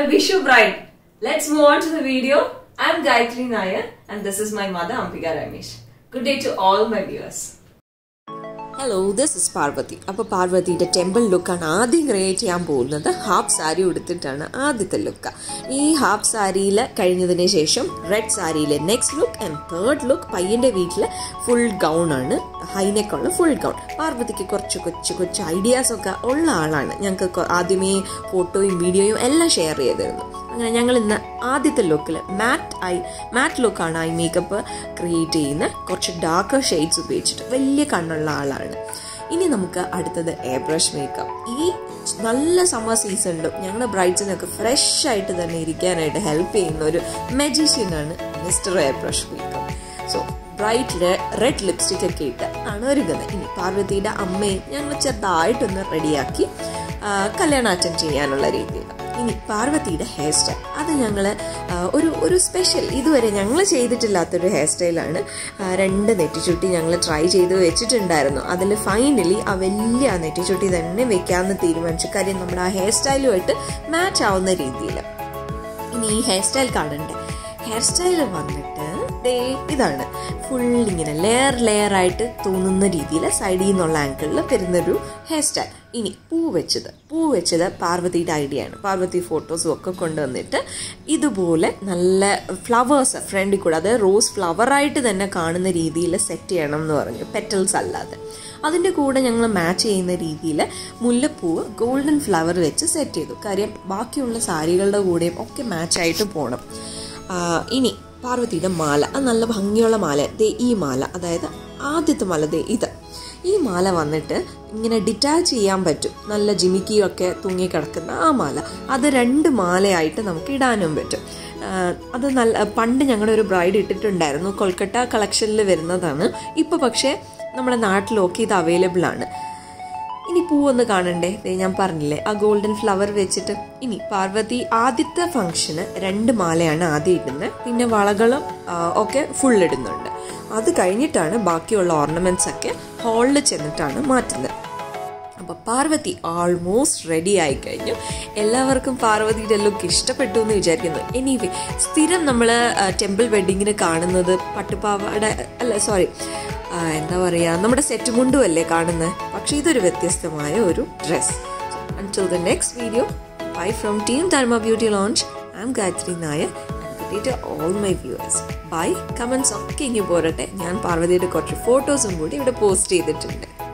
Vishu bride. Let's move on to the video. I'm Gayatri Nair and this is my mother Ampika Ramesh. Good day to all my viewers. Hello this is Parvathi അപ്പോൾ പാർവതിയുടെ temple ലുക്കാണ് ആദ്യം create ചെയ്യാൻ പോകുന്നത് half sari ഉടുത്തിട്ടാണ് ആദ്യത്തെ look ഈ half സാരിയിൽ കഴിഞ്ഞതിന് ശേഷം റെഡ് സാരിയിലെ next look and third look പയ്യൻ്റെ വീട്ടിൽ ഫുൾ ഗൗൺ ആണ് ഹൈനെക്കുള്ള ഫുൾ ഗൗൺ പാർവതിക്ക് കുറച്ച് കൊച്ചു കൊച്ചു ഐഡിയാസ് ഒക്കെ ഉള്ള ആളാണ് ഞങ്ങൾക്ക് ആദ്യമേ ഫോട്ടോയും വീഡിയോയും എല്ലാം ഷെയർ ചെയ്തിരുന്നു അങ്ങനെ ഞങ്ങൾ ഇന്ന് ആദ്യത്തെ ലുക്കിൽ മാറ്റ് ഐ മാറ്റ് ലുക്കാണ് ഐ മേക്കപ്പ് ക്രിയേറ്റ് ചെയ്യുന്ന കുറച്ച് ഡാർക്കർ ഷെയ്ഡ്സ് ഉപയോഗിച്ചിട്ട് വലിയ കണ്ണുള്ള ആളാണ് ഇനി നമുക്ക് അടുത്തത് എയർ ബ്രഷ് മേക്കപ്പ് ഈ നല്ല സമ്മർ സീസണിലും ഞങ്ങളുടെ ബ്രൈഡ്സിനൊക്കെ ഫ്രഷ് ആയിട്ട് തന്നെ ഇരിക്കാനായിട്ട് ഹെൽപ്പ് ചെയ്യുന്ന ഒരു മജീഷ്യനാണ് mister air brush makeup so bright red lipstick ഒക്കെ ഇട്ട് ആണ് ഒരുങ്ങുന്നത് ഇനി പാർവതിയുടെ അമ്മയും ഞങ്ങൾ ചെറുതായിട്ടൊന്ന് റെഡിയാക്കി കല്യാണം അറ്റൻഡ് ചെയ്യാനുള്ള രീതിയിൽ ഇനി പാർവതിയുടെ ഹെയർ സ്റ്റൈൽ അത് ഞങ്ങൾ ഒരു ഒരു സ്പെഷ്യൽ ഇതുവരെ ഞങ്ങൾ ചെയ്തിട്ടില്ലാത്തൊരു ഹെയർ സ്റ്റൈലാണ് രണ്ട് നെറ്റിച്ചുട്ടി ഞങ്ങൾ ട്രൈ ചെയ്ത് വെച്ചിട്ടുണ്ടായിരുന്നു അതിൽ ഫൈനലി ആ വലിയ ആ നെറ്റിച്ചുട്ടി തന്നെ വെക്കാമെന്ന് തീരുമാനിച്ചു കാര്യം നമ്മുടെ ആ ഹെയർ സ്റ്റൈലുമായിട്ട് മാച്ച് ആവുന്ന രീതിയിൽ ഇനി ഈ ഹെയർ സ്റ്റൈൽ കാണണ്ടേ ഹെയർ സ്റ്റൈൽ വന്നിട്ട് ദേ ഇതാണ് ഫുൾ ഇങ്ങനെ ലെയർ ലെയർ ആയിട്ട് തോന്നുന്ന രീതിയിൽ സൈഡിൽ നിന്നുള്ള ആംഗിളിൽ വരുന്നൊരു ഹെയർ സ്റ്റൈൽ ഇനി പൂ വെച്ചത് പൂ വെച്ചത് പാർവതിയുടെ ഐഡിയ ആണ് പാർവതി ഫോട്ടോസും ഒക്കെ കൊണ്ടുവന്നിട്ട് ഇതുപോലെ നല്ല ഫ്ലവേഴ്സ് ഫ്രണ്ടിൽ കൂടെ അതായത് റോസ് ഫ്ലവറായിട്ട് തന്നെ കാണുന്ന രീതിയിൽ സെറ്റ് ചെയ്യണം എന്ന് പറഞ്ഞു പെറ്റൽസ് അല്ലാതെ അതിൻ്റെ കൂടെ ഞങ്ങൾ മാച്ച് ചെയ്യുന്ന രീതിയിൽ മുല്ലപ്പൂവ് ഗോൾഡൻ ഫ്ലവർ വെച്ച് സെറ്റ് ചെയ്തു കാര്യം ബാക്കിയുള്ള സാരികളുടെ കൂടെയും ഒക്കെ മാച്ചായിട്ട് പോകണം ഇനി പാർവതിയുടെ മാല അത് നല്ല ഭംഗിയുള്ള മാല ദേ ഈ മാല അതായത് ആദ്യത്തെ മാല ദേ ഇത് ഈ മാല വന്നിട്ട് ഇങ്ങനെ ഡിറ്റാച്ച് ചെയ്യാൻ പറ്റും നല്ല ജിമിക്കിയൊക്കെ തൂങ്ങിക്കിടക്കുന്ന ആ മാല അത് രണ്ട് മാലയായിട്ട് നമുക്ക് ഇടാനും പറ്റും അത് നല്ല പണ്ട് ഞങ്ങളുടെ ഒരു ബ്രൈഡ് ഇട്ടിട്ടുണ്ടായിരുന്നു കൊൽക്കട്ട കളക്ഷനിൽ വരുന്നതാണ് ഇപ്പോൾ പക്ഷേ നമ്മുടെ നാട്ടിലൊക്കെ ഇത് അവൈലബിൾ ആണ് ഇനി പൂവൊന്ന് കാണണ്ടേ ദേ ഞാൻ പറഞ്ഞില്ലേ ആ ഗോൾഡൻ ഫ്ലവർ വെച്ചിട്ട് ഇനി പാർവതി ആദ്യത്തെ ഫംഗ്ഷന് രണ്ട് മാലയാണ് ആദ്യം ഇടുന്നത് പിന്നെ വളകളും ഒക്കെ ഫുൾ ഇടുന്നുണ്ട് അത് കഴിഞ്ഞിട്ടാണ് ബാക്കിയുള്ള ഓർണമെന്റ്സ് ഒക്കെ ഹാളിൽ ചെന്നിട്ടാണ് മാറ്റുന്നത് അപ്പോൾ പാർവതി ആൾമോസ്റ്റ് റെഡി ആയി കഴിഞ്ഞു എല്ലാവർക്കും പാർവതിയുടെ ലുക്ക് ഇഷ്ടപ്പെട്ടു എന്ന് വിചാരിക്കുന്നു എനിവേ സ്ഥിരം നമ്മൾ ടെമ്പിൾ വെഡിങ്ങിന് കാണുന്നത് പട്ടുപാവാട അല്ല സോറി എന്താ പറയുക നമ്മുടെ സെറ്റ് മുണ്ടും അല്ലേ കാണുന്നത് പക്ഷെ ഇതൊരു വ്യത്യസ്തമായ ഒരു dress until the next video bye from team Dharma beauty lounge I'm Gayathri Nair to all my viewers bye comments ഒക്കെ ഇങ്ങ് പോരട്ടെ ഞാൻ പാർവതിയുടെ കുറച്ച് ഫോട്ടോസും കൂടി ഇവിടെ പോസ്റ്റ് ചെയ്തിട്ടുണ്ട്